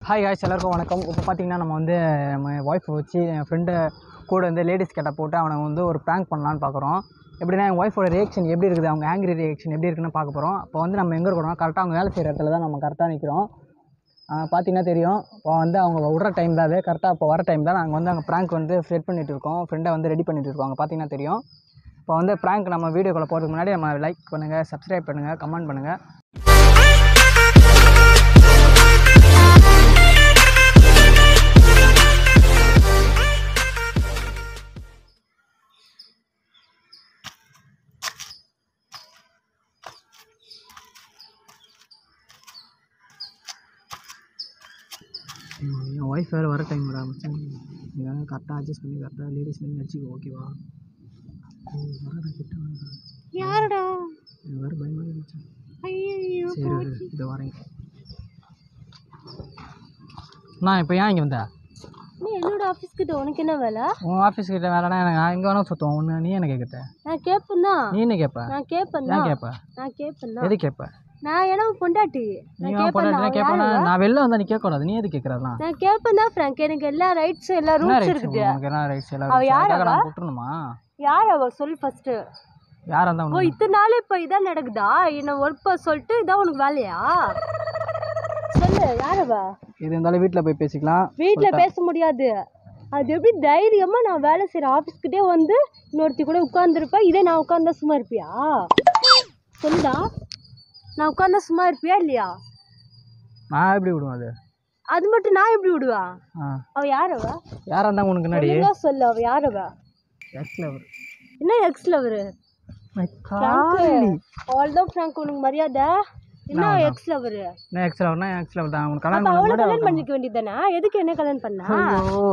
Hi guys எல்லாருக்கும் வணக்கம் இப்போ பார்த்தீங்கன்னா நம்ம வந்து நம்ம ஒய்ஃப் வச்சு என் ஃப்ரெண்டு கூட வந்து லேடிஸ் கேட்ட போட்டு அவனை வந்து ஒரு ப்ராங்க் பண்ணலான்னு பார்க்குறோம் எப்படின்னா என் ஒய்ஃபோட ரியாக்ஷன் எப்படி இருக்குது அவங்க ஆங்கிரி ரியாக்ஷன் எப்படி இருக்குன்னு பார்க்க போகிறோம் இப்போ வந்து நம்ம எங்கே இருக்கிறோம் கரெக்டாக அவங்க வேலை செய்கிற இடத்துல தான் நம்ம கரெக்டாக நிற்கிறோம் பார்த்தீங்கன்னா தெரியும் இப்போ வந்து அவங்க விட்ற டைம் தான் அது கரெக்டாக இப்போ வர டைம் தான் நாங்கள் வந்து அங்கே ப்ராங்க் வந்து செட் பண்ணிட்டு இருக்கோம் ஃப்ரெண்டை வந்து ரெடி பண்ணிட்டு இருக்கோம் அங்கே பார்த்தீங்கன்னா தெரியும் இப்போ வந்து ப்ராங்க் நம்ம வீடியோக்குள்ளே போகிறதுக்கு முன்னாடி நம்ம லைக் பண்ணுங்கள் சப்ஸ்கிரைப் பண்ணுங்கள் கமெண்ட் பண்ணுங்கள் என் ஒய்ஃப் வேறு வர டைம் விட மச்சான் நீ வேணால் கரெக்டாக அட்ஜஸ்ட் பண்ணி கரெக்டாக லேடிஸ் பண்ணி நடிச்சிக்கோ ஓகேவா வரடா கிட்ட வரடா யாருடா எனக்கு வேறு பயமாக இருந்துச்சு ஐயோ சரி இரு, இதோ வரேன் நான் இப்போ ஏன் இங்கே வந்த நீ என்னோட ஆஃபீஸ் கிட்ட உனக்கு என்ன வேலை உன் ஆஃபீஸ் கிட்ட வேலைனா எனக்கு நான் எங்கே வேணால் சுற்றுவோம் ஒன்று நீ என்ன கேட்குற நான் கேட்பேன் தான் நீ என்ன கேட்ப நான் கேட்பேன் ஏன் தான் கேட்ப நான் கேட்பேன் தான் எது கேட்ப நான் ஏன்னா உன் பொண்டாட்டி நீ நான் ஏன் கேட்பேன் பொண்டாட்டி தான் கேட்பேனா யாரு? நான் வெளில வந்தால் நீ கேட்கக்கூடாது நீ எது கேட்குறதுலாம் நான் கேட்பேன் தான் ஃப்ராங்க் எனக்கு எல்லா ரைட்ஸும் எல்லா என்ன ரூல்ஸ் ரைட்ஸ் இருக்குது உனக்கு என்ன ரைட்ஸ் எல்லாம் அவ யார் அதுக்காக அவ? நான் விட்டுருணுமா யார் அவ சொல் ஃபர்ஸ்ட் யாராக இருந்தால் ஓ உனக்கு இத்தனை நாள் இப்போ இதான் நடக்குதா என்ன ஒர்க் சொல்லிட்டு இதான் உனக்கு வேலையா சொல்லு யார் அவ இது இருந்தாலும் வீட்டில் போய் பேசிக்கலாம் வீட்ல பேச முடியாது அது எப்படி தைரியமா நான் வேலை செய்யற ஆஃபீஸ்க்கிட்டே வந்து இன்னொருத்தி கூட உட்காந்துருப்பேன் இதே நான் உட்காந்தா சும்மா இருப்பியா சொல்லுடா நான் உட்காந்தா சும்மா இருப்பியா இல்லையா நான் எப்படி விடுவேன் அது அது மட்டும் நான் எப்படி விடுவேன் ஆ அவ யார் அவ யாராக இருந்தால் உனக்கு முன்னாடி ஒழுங்கா சொல்லு அவ யார் அவ எக்ஸில் வரும் என்ன எக்ஸ் லவரு அவள் தான் ஃப்ராங்க் உனக்கு மரியாதை என்ன எக்ஸ் லவரு நான் எக்ஸில் வரணும் எக்ஸில் வரதான் தான் உனக்கு அப்ப கல்யாணம் அவளை பண்ண கல்யாணம் பண்ணிக்க வேண்டியதானே எதுக்கு என்ன கல்யாணம் பண்ணா ஐயோ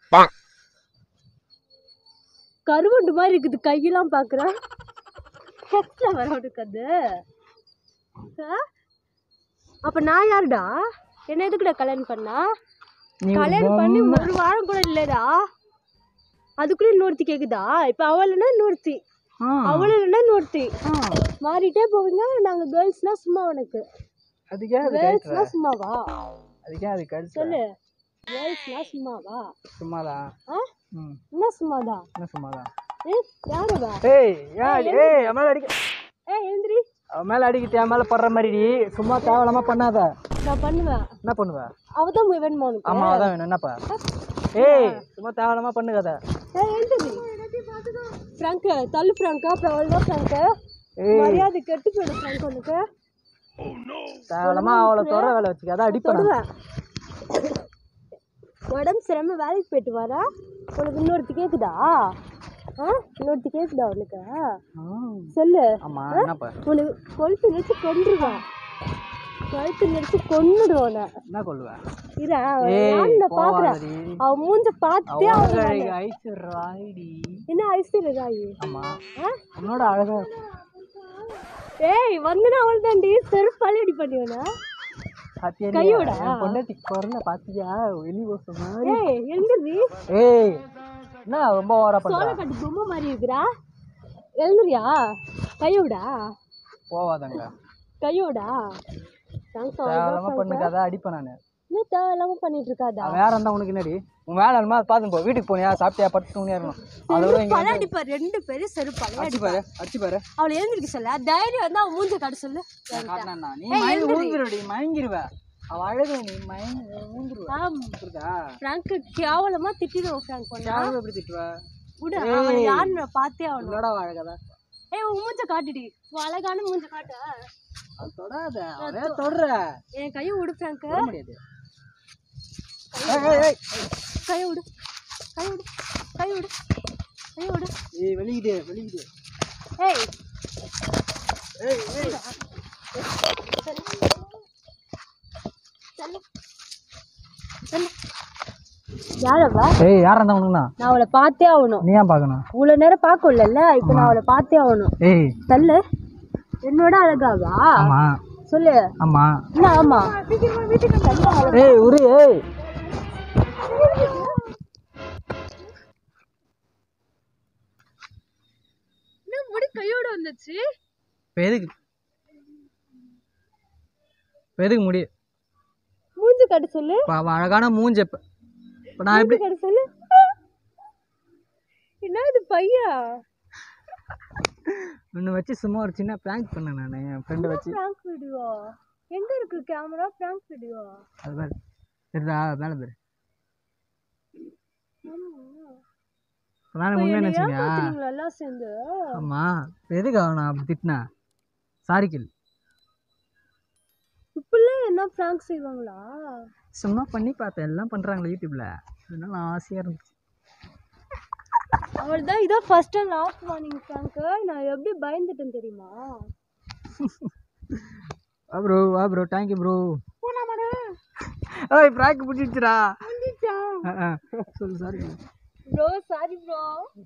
கருவண்டு மாதிரி இருக்குது கையெல்லாம் பார்க்குறேன் எக்ஸ்ட்ரா வர உனக்கு அது ஆ? அப்ப நான் யாருடா என்ன எதுக்குடா கல்யாணம் பண்ணா நீ கல்யாணம் பண்ணி ஒரு வாரம் கூட இல்லடா அதுக்குள்ள இன்னொருத்தி கேக்குதா இப்ப அவள் இல்லைன்னா இன்னொருத்தி ஆ அவள் இல்லைன்னா இன்னொருத்தி ஆ மாறிட்டே போவீங்க நாங்க கேர்ள்ஸ்னா சும்மா உனக்கு அதுக்கே அது கேர்ள்ஸ்னா சும்மாவா அதுக்கே அது கழிச்சு சொல்லு கேர்ள்ஸ்னா சும்மாவா சும்மாதான் ஆ ம் என்ன சும்மாதான் என்ன சும்மாதான் ஏய் யாரவா ஏய் ஏன் அடி ஏய் அவன் மேலே அடிக்க ஏய் எழுந்திரி அவன் மேலே அடிக்கிட்டு என் மேலே படுற மாதிரி சும்மா தேவையில்லாம பண்ணாத நான் பண்ணுவேன் என்ன பண்ணுவ அவதான் போய் வேணுமா உனக்கு ஆமா அதான் வேணும் என்னப்பா ஏய் சும்மா தேவையில்லாம பண்ணுகாத ஏய் எழுந்திரி ஃப்ராங்க் தள்ளு ஃப்ராங்க் அப்புறம் அவ்வளோதான் ஃப்ராங்க் ஏய் மரியாதை கெட்டு போயிடும் ஃப்ராங்க் உனக்கு தேவையில்லாம அவளை தொட வேலை வச்சுக்காத அடிப்பேன் தொடுவேன் உடம்பு சரியாம வேலைக்கு போயிட்டு வரா உனக்கு இன்னொருத்தி கேக்குதா ஆ இன்னொருத்தி கேக்குதா உனக்கு சொல்லு ஆமா என்னப்பா உனக்கு கொழுத்து நெரிச்சு கொன்றுவேன் கொழுத்து நெரிச்சு கொன்னுடுவோம் உன்னை என்ன கொள்ளுவேன் இரு ஏய் நான் பாக்குறேன் போவாதடி அவ மூஞ்ச பார்த்துட்டே அவ அழகு ஐசு ராய்டி என்ன ஐஸ்வர்யா ராயி ஆமா ஆ உன்னோட அழகா ஏய் வந்துனா அவள் தாண்டி செருப்பாலே அடி பண்ணுவேனா பாத்தியா கையோட? என் பொண்டாட்டி குரல பாத்தியா வெளி ஓச மாதிரி ஏய் எழுந்துரி ஏய் என்ன ரொம்ப ஓவரா பண்ற சோளக்காட்டு பொம்மை மாதிரி இருக்கிறா எழுந்துரியா கையோடா போவாதங்க கையோடா தேங்க்ஸ் தேவையில்லாம பண்ணுக்காத அடிப்பேன் நானு என்ன தேவையில்லாம பண்ணிட்டு இருக்காதா அவன் வேற இருந்தா உனக்கு என்னடி உன் வேலை என்னமா பார்த்து போ வீட்டுக்கு போனியா சாப்பிட்டியா பட்டு தூங்கியா இருக்கணும் அதோட இங்க செருப்பாலே அடிப்பா ரெண்டு பேரும் செருப்பாலே அடிச்சு பாரு அடிச்சு பாரு அவளை எழுந்திருக்க சொல்ல தைரியம் வந்து அவன் மூஞ்ச காட்ட சொல்லு காட்டினா நீ மயங்கி ஊந்துருடி மயங்கிருவ அவ அழகு நீ மயங்கி ஊந்துருவ ஆம் புரியுதா ஃப்ராங்க் கேவலமா திட்டிடுவோம் ஃப்ராங்க் பண்ணா யாரும் எப்படி திட்டுவ விடு அவன் யாருன்னு பார்த்தே ஆகணும் உன்னோட அழகதா ஏய் உன் மூஞ்ச காட்டுடி உன் அழகான மூஞ்ச காட்ட அது தொடாத அவரே தொடுற என் கையை விடு ஃப்ராங்க் தொட முடியாது ஏய், ஏய், ஏய். கையை விடு கையை விடு கையை விடு கையை விடு ஏய் வெளியிடு வெளியிடு ஏய் ஏய் ஏய் யாரவா ஏய் யாரா இருந்தா உனக்குண்ணா நான் அவளை பார்த்தே ஆகணும் நீ ஏன் பார்க்கணும் இவ்வளோ நேரம் பார்க்கல இப்போ நான் அவளை பார்த்தே ஆகணும் ஏய் தள்ளு என்னோட அழகாவா ஆமா சொல்லு ஆமா என்ன ஆமா ஏய் உரி ஏய் என்ன முடி கையோட வந்துச்சு இப்போ எதுக்கு இப்போ எதுக்கு முடி மூஞ்சி காட்ட சொல்லு இப்போ அவன் அழகான மூஞ்ச இப்போ இப்போ நான் எப்படி மூஞ்சி காட்ட சொல்லு என்ன இது பையா உன்னை வச்சு சும்மா ஒரு சின்ன ப்ராங்க் பண்ணேன் நான் என் ஃப்ரெண்டை வச்சு பிராங்க் வீடியோ எங்க இருக்கு கேமரா பிராங்க் வீடியோ அது மாதிரி சரிடா மேலே பேர் நான் உண்மையை நினச்சிங்க ஏமாத்துறீங்களா எல்லாம் சேர்ந்து ஆமாம் எதுக்கு அவனை அப்படி திட்டினேன் சாரி கில் இப்பெல்லாம் என்ன பிராங்க் செய்வாங்களா சும்மா பண்ணி பார்த்தேன் எல்லாம் பண்ணுறாங்களே யூடியூப்பில் அதனால ஆசையாக இருந்துச்சு அவள் தான் இதான் first and last morning prank நான் எப்படி பயந்துட்டேன் தெரியுமா வா ப்ரோ வா ப்ரோ தேங்க்யூ ப்ரோ ஓய் ப்ராங்க் பிடிச்சிச்சுடா சொல்லு sorry bro sorry bro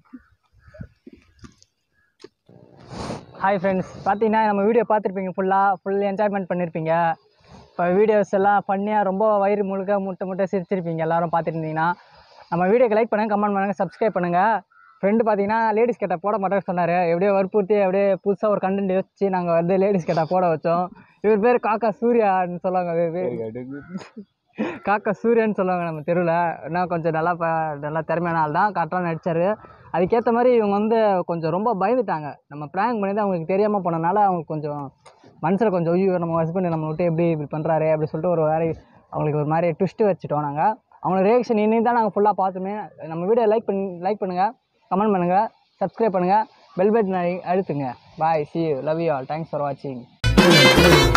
hi friends பார்த்தீங்கன்னா நம்ம வீடியோ பார்த்துருப்பீங்க ஃபுல்லாக ஃபுல் என்ஜாய்மெண்ட் பண்ணியிருப்பீங்க இப்போ வீடியோஸ் எல்லாம் ஃபன்னியாக ரொம்ப வயிறு முழுக்க முட்டை முட்டை சிரிச்சிருப்பீங்க எல்லாரும் பார்த்துருந்தீங்கன்னா நம்ம வீடியோக்கு லைக் பண்ணுங்கள் கமெண்ட் பண்ணுங்கள் சப்ஸ்கிரைப் பண்ணுங்கள் ஃப்ரெண்டு பார்த்தீங்கன்னா லேடிஸ் கேட்ட போட மாட்டேன்னு சொன்னார் எப்படியோ வற்புறுத்தி அப்படியே புதுசாக ஒரு கண்டென்ட் யோசிச்சு நாங்கள் வந்து லேடிஸ் கேட்ட போட வச்சோம் இவர் பேர் காக்கா சூர்யான்னு சொல்லுவாங்க இவர் பேர் காக்கா சூரியன்னு சொல்லுவாங்க நம்ம தெருவில் இன்னும் கொஞ்சம் நல்லா ப நல்லா திறமையான ஆள் தான் கரெக்டாக நடித்தார் அதுக்கேற்ற மாதிரி இவங்க வந்து கொஞ்சம் ரொம்ப பயந்துட்டாங்க நம்ம ப்ராங்க் பண்ணி தான் அவங்களுக்கு தெரியாமல் போனனால அவங்களுக்கு கொஞ்சம் மனசில் கொஞ்சம் ஐயோ நம்ம ஹஸ்பண்ட் நம்ம விட்டு எப்படி இப்படி பண்ணுறாரு அப்படி சொல்லிட்டு ஒரு வேறு அவங்களுக்கு ஒரு மாதிரி ட்விஸ்ட்டு வச்சுட்டோம் நாங்கள் அவங்களோட ரியாக்ஷன் இன்னி தான் நாங்கள் ஃபுல்லாக பார்த்துமே நம்ம வீடியோ லைக் பண்ணி லைக் பண்ணுங்கள் கமெண்ட் பண்ணுங்கள் சப்ஸ்கிரைப் பண்ணுங்கள் பெல் பட்டன் அழுத்துங்க bye see love you all thanks for வாட்சிங்